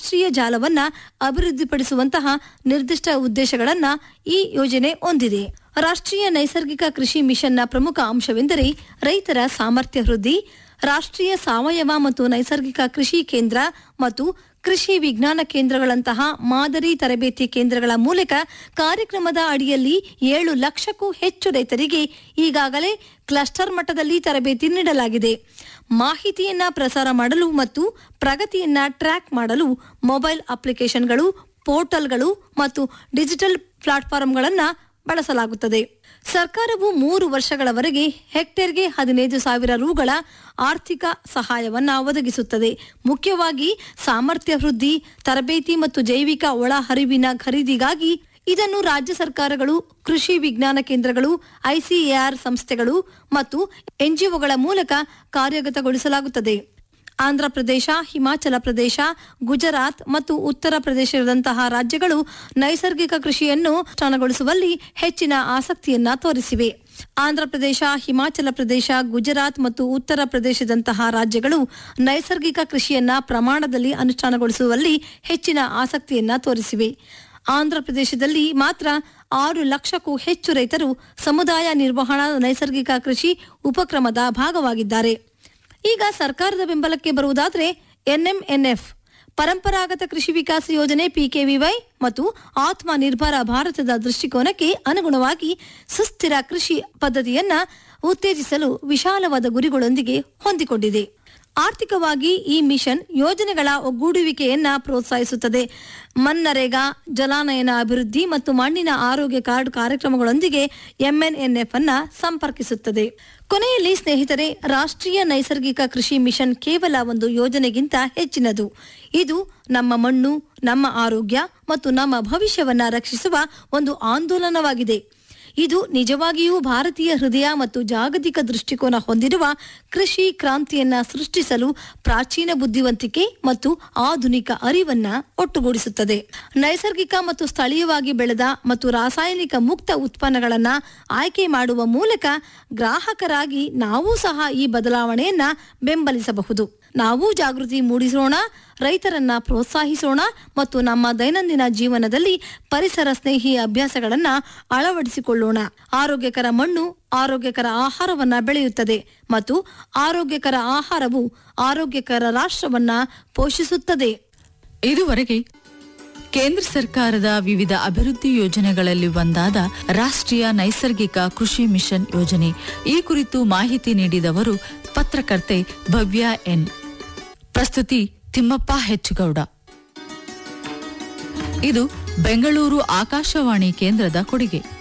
ರಾಷ್ಟ್ರೀಯ ಜಾಲವನ್ನ ಅಭಿವೃದ್ಧಿಪಡಿಸುವಂತಹ ನಿರ್ದಿಷ್ಟ ಉದ್ದೇಶಗಳನ್ನ ಈ ಯೋಜನೆ ಹೊಂದಿದೆ ರಾಷ್ಟ್ರೀಯ ನೈಸರ್ಗಿಕ ಕೃಷಿ ಮಿಷನ್ನ ಪ್ರಮುಖ ಅಂಶವೆಂದರೆ ರೈತರ ಸಾಮರ್ಥ್ಯ ವೃದ್ಧಿ ರಾಷ್ಟ್ರೀಯ ಸಾವಯವ ಮತ್ತು ನೈಸರ್ಗಿಕ ಕೃಷಿ ಕೇಂದ್ರ ಮತ್ತು ಕೃಷಿ ವಿಜ್ಞಾನ ಕೇಂದ್ರಗಳಂತಹ ಮಾದರಿ ತರಬೇತಿ ಕೇಂದ್ರಗಳ ಮೂಲಕ ಕಾರ್ಯಕ್ರಮದ ಅಡಿಯಲ್ಲಿ ಏಳು ಲಕ್ಷಕ್ಕೂ ಹೆಚ್ಚು ರೈತರಿಗೆ ಈಗಾಗಲೇ ಕ್ಲಸ್ಟರ್ ಮಟ್ಟದಲ್ಲಿ ತರಬೇತಿ ನೀಡಲಾಗಿದೆ ಮಾಹಿತಿಯನ್ನ ಪ್ರಸಾರ ಮಾಡಲು ಮತ್ತು ಪ್ರಗತಿಯನ್ನ ಟ್ರ್ಯಾಕ್ ಮಾಡಲು ಮೊಬೈಲ್ ಅಪ್ಲಿಕೇಶನ್ಗಳು ಪೋರ್ಟಲ್ಗಳು ಮತ್ತು ಡಿಜಿಟಲ್ ಪ್ಲಾಟ್ಫಾರ್ಮ್ಗಳನ್ನು ಬಳಸಲಾಗುತ್ತದೆ ಸರ್ಕಾರವು ಮೂರು ವರ್ಷಗಳವರೆಗೆ ಹೆಕ್ಟೇರ್ಗೆ ಹದಿನೈದು ಸಾವಿರ ರುಗಳ ಆರ್ಥಿಕ ಸಹಾಯವನ್ನ ಒದಗಿಸುತ್ತದೆ ಮುಖ್ಯವಾಗಿ ಸಾಮರ್ಥ್ಯ ವೃದ್ಧಿ ತರಬೇತಿ ಮತ್ತು ಜೈವಿಕ ಒಳಹರಿವಿನ ಖರೀದಿಗಾಗಿ ಇದನ್ನು ರಾಜ್ಯ ಸರ್ಕಾರಗಳು ಕೃಷಿ ವಿಜ್ಞಾನ ಕೇಂದ್ರಗಳು ಐಸಿಎಆರ್ ಸಂಸ್ಥೆಗಳು ಮತ್ತು ಎನ್ಜಿಒಗಳ ಮೂಲಕ ಕಾರ್ಯಗತಗೊಳಿಸಲಾಗುತ್ತದೆ ಆಂಧ್ರಪ್ರದೇಶ ಹಿಮಾಚಲ ಪ್ರದೇಶ ಗುಜರಾತ್ ಮತ್ತು ಉತ್ತರ ಪ್ರದೇಶದಂತಹ ರಾಜ್ಯಗಳು ನೈಸರ್ಗಿಕ ಕೃಷಿಯನ್ನು ಅನುಷ್ಠಾನಗೊಳಿಸುವಲ್ಲಿ ಹೆಚ್ಚಿನ ಆಸಕ್ತಿಯನ್ನ ತೋರಿಸಿವೆ ಆಂಧ್ರಪ್ರದೇಶ ಹಿಮಾಚಲ ಪ್ರದೇಶ ಗುಜರಾತ್ ಮತ್ತು ಉತ್ತರ ಪ್ರದೇಶದಂತಹ ರಾಜ್ಯಗಳು ನೈಸರ್ಗಿಕ ಕೃಷಿಯನ್ನ ಪ್ರಮಾಣದಲ್ಲಿ ಅನುಷ್ಠಾನಗೊಳಿಸುವಲ್ಲಿ ಹೆಚ್ಚಿನ ಆಸಕ್ತಿಯನ್ನ ತೋರಿಸಿವೆ ಆಂಧ್ರಪ್ರದೇಶದಲ್ಲಿ ಮಾತ್ರ ಆರು ಲಕ್ಷಕ್ಕೂ ಹೆಚ್ಚು ರೈತರು ಸಮುದಾಯ ನಿರ್ವಹಣಾ ನೈಸರ್ಗಿಕ ಕೃಷಿ ಉಪಕ್ರಮದ ಭಾಗವಾಗಿದ್ದಾರೆ ಈಗ ಸರ್ಕಾರದ ಬೆಂಬಲಕ್ಕೆ ಬರುವುದಾದರೆ ಎನ್ಎಂಎನ್ಎಫ್ ಪರಂಪರಾಗತ ಕೃಷಿ ವಿಕಾಸ ಯೋಜನೆ ಪಿಕೆವಿವೈ ಮತ್ತು ಆತ್ಮ ನಿರ್ಭರ ಭಾರತದ ದೃಷ್ಟಿಕೋನಕ್ಕೆ ಅನುಗುಣವಾಗಿ ಸುಸ್ಥಿರ ಕೃಷಿ ಪದ್ಧತಿಯನ್ನ ಉತ್ತೇಜಿಸಲು ವಿಶಾಲವಾದ ಗುರಿಗಳೊಂದಿಗೆ ಹೊಂದಿಕೊಂಡಿದೆ ಆರ್ಥಿಕವಾಗಿ ಈ ಮಿಷನ್ ಯೋಜನೆಗಳ ಒಗ್ಗೂಡುವಿಕೆಯನ್ನ ಪ್ರೋತ್ಸಾಹಿಸುತ್ತದೆ ಮನ್ನರೇಗಾ ಜಲಾನಯನ ಅಭಿವೃದ್ಧಿ ಮತ್ತು ಮಣ್ಣಿನ ಆರೋಗ್ಯ ಕಾರ್ಡ್ ಕಾರ್ಯಕ್ರಮಗಳೊಂದಿಗೆ ಎಂಎನ್ಎನ್ಎಫ್ ಅನ್ನ ಸಂಪರ್ಕಿಸುತ್ತದೆ ಕೊನೆಯಲ್ಲಿ ಸ್ನೇಹಿತರೆ ರಾಷ್ಟ್ರೀಯ ನೈಸರ್ಗಿಕ ಕೃಷಿ ಮಿಷನ್ ಕೇವಲ ಒಂದು ಯೋಜನೆಗಿಂತ ಹೆಚ್ಚಿನದು ಇದು ನಮ್ಮ ಮಣ್ಣು ನಮ್ಮ ಆರೋಗ್ಯ ಮತ್ತು ನಮ್ಮ ಭವಿಷ್ಯವನ್ನ ರಕ್ಷಿಸುವ ಒಂದು ಆಂದೋಲನವಾಗಿದೆ ಇದು ನಿಜವಾಗಿಯೂ ಭಾರತೀಯ ಹೃದಯ ಮತ್ತು ಜಾಗತಿಕ ದೃಷ್ಟಿಕೋನ ಹೊಂದಿರುವ ಕೃಷಿ ಕ್ರಾಂತಿಯನ್ನ ಸೃಷ್ಟಿಸಲು ಪ್ರಾಚೀನ ಬುದ್ಧಿವಂತಿಕೆ ಮತ್ತು ಆಧುನಿಕ ಅರಿವನ್ನ ಒಟ್ಟುಗೂಡಿಸುತ್ತದೆ ನೈಸರ್ಗಿಕ ಮತ್ತು ಸ್ಥಳೀಯವಾಗಿ ಬೆಳೆದ ಮತ್ತು ರಾಸಾಯನಿಕ ಮುಕ್ತ ಉತ್ಪನ್ನಗಳನ್ನ ಆಯ್ಕೆ ಮಾಡುವ ಮೂಲಕ ಗ್ರಾಹಕರಾಗಿ ನಾವೂ ಸಹ ಈ ಬದಲಾವಣೆಯನ್ನ ಬೆಂಬಲಿಸಬಹುದು ನಾವು ಜಾಗೃತಿ ಮೂಡಿಸೋಣ ರೈತರನ್ನ ಪ್ರೋತ್ಸಾಹಿಸೋಣ ಮತ್ತು ನಮ್ಮ ದೈನಂದಿನ ಜೀವನದಲ್ಲಿ ಪರಿಸರ ಸ್ನೇಹಿ ಅಭ್ಯಾಸಗಳನ್ನ ಅಳವಡಿಸಿಕೊಳ್ಳೋಣ ಆರೋಗ್ಯಕರ ಮಣ್ಣು ಆರೋಗ್ಯಕರ ಆಹಾರವನ್ನ ಬೆಳೆಯುತ್ತದೆ ಮತ್ತು ಆರೋಗ್ಯಕರ ಆಹಾರವು ಆರೋಗ್ಯಕರ ರಾಷ್ಟ್ರವನ್ನ ಪೋಷಿಸುತ್ತದೆ ಇದುವರೆಗೆ ಕೇಂದ್ರ ಸರ್ಕಾರದ ವಿವಿಧ ಅಭಿವೃದ್ಧಿ ಯೋಜನೆಗಳಲ್ಲಿ ಒಂದಾದ ರಾಷ್ಟ್ರೀಯ ನೈಸರ್ಗಿಕ ಕೃಷಿ ಮಿಷನ್ ಯೋಜನೆ ಈ ಕುರಿತು ಮಾಹಿತಿ ನೀಡಿದವರು ಪತ್ರಕರ್ತೆ ಭವ್ಯ ಎನ್ ಪ್ರಸ್ತುತಿ ತಿಮ್ಮಪ್ಪ ಹೆಚ್ಚುಗೌಡ ಇದು ಬೆಂಗಳೂರು ಆಕಾಶವಾಣಿ ಕೇಂದ್ರದ ಕೊಡುಗೆ